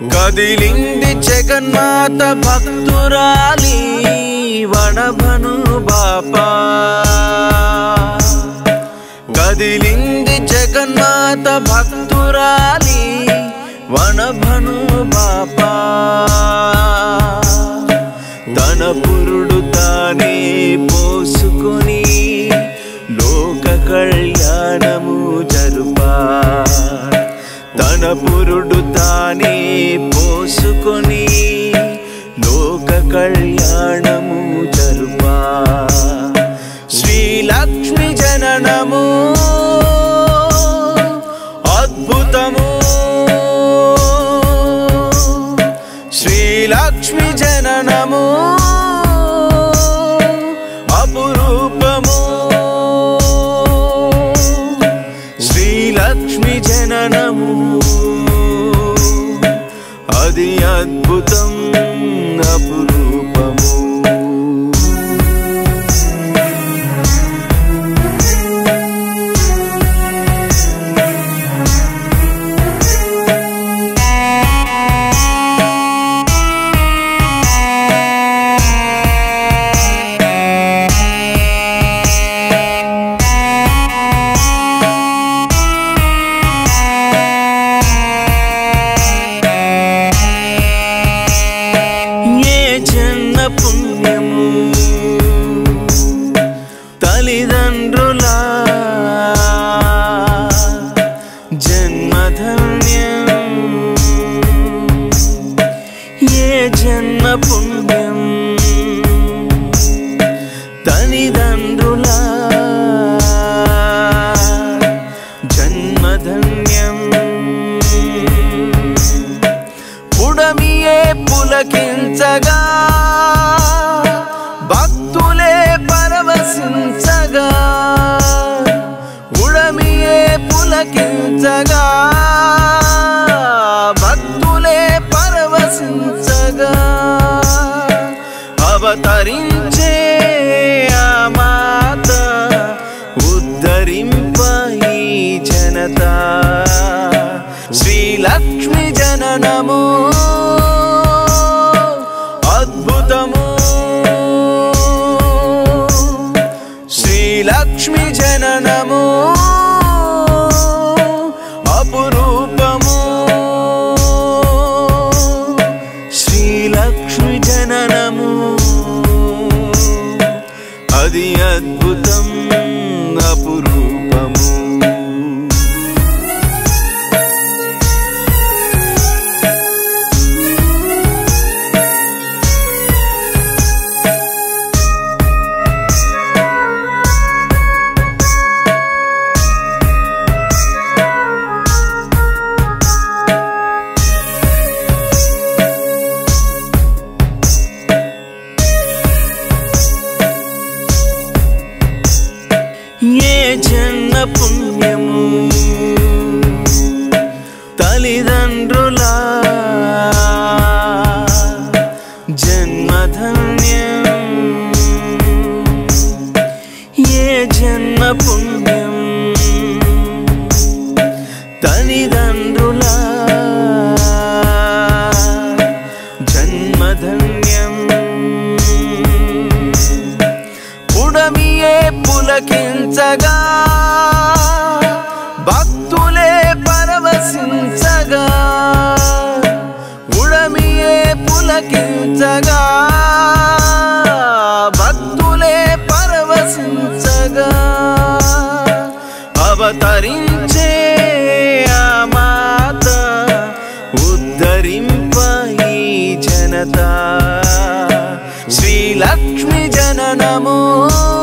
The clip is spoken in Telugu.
కదిలింది జగన్మాత భక్తురాలి వడభను బాపా కదిలింది జగన్మాత భక్తురాలి వనభను బాపా తన పురుడు తానే పోసుకొని లోక కళ్యాణము జరుపా తన పురుడు తానే పోసుకొని లోక కళ్యాణము జరుపా శ్రీలక్ష్మి జననము అద్భుతము శ్రీలక్ష్మి జననము అపురూపము శ్రీలక్ష్మి జననము అది అద్భుతం అపురూపము ఏ జన్మ పుణ్యము తల్లిదండ్రుల జన్మధన్యం ఏ జన్మ పుణ్యం తల్లిదండ్రుల జన్మధన్యం పుడమియే పులకించగా భక్తులే పరవశించగా ఉడమియే పులకించగా భక్తులే పరవశించగా అవతరించే ఆ మాత ఉద్ధరింప ఈ జనత శ్రీలక్ష్మి జననము అద్భుతము శ్రీలక్ష్మి జననము అపురూపము శ్రీలక్ష్మి జననము అది అద్భుతం అపురూపము ఏ జన్మ పుణ్యము తల్లిదండ్రుల జన్మధన్యం ఏ జన్మ పుణ్యం తల్లిదండ్రుల జన్మధన్యం పుడమియే పులకించగా భక్తులే పరవశించగా ఉడమియే పులకించగా భక్తులే పరవశించగా అవతరించే ఆ మాత ఉద్ధరింప ఈ జనత శ్రీలక్ష్మి జననము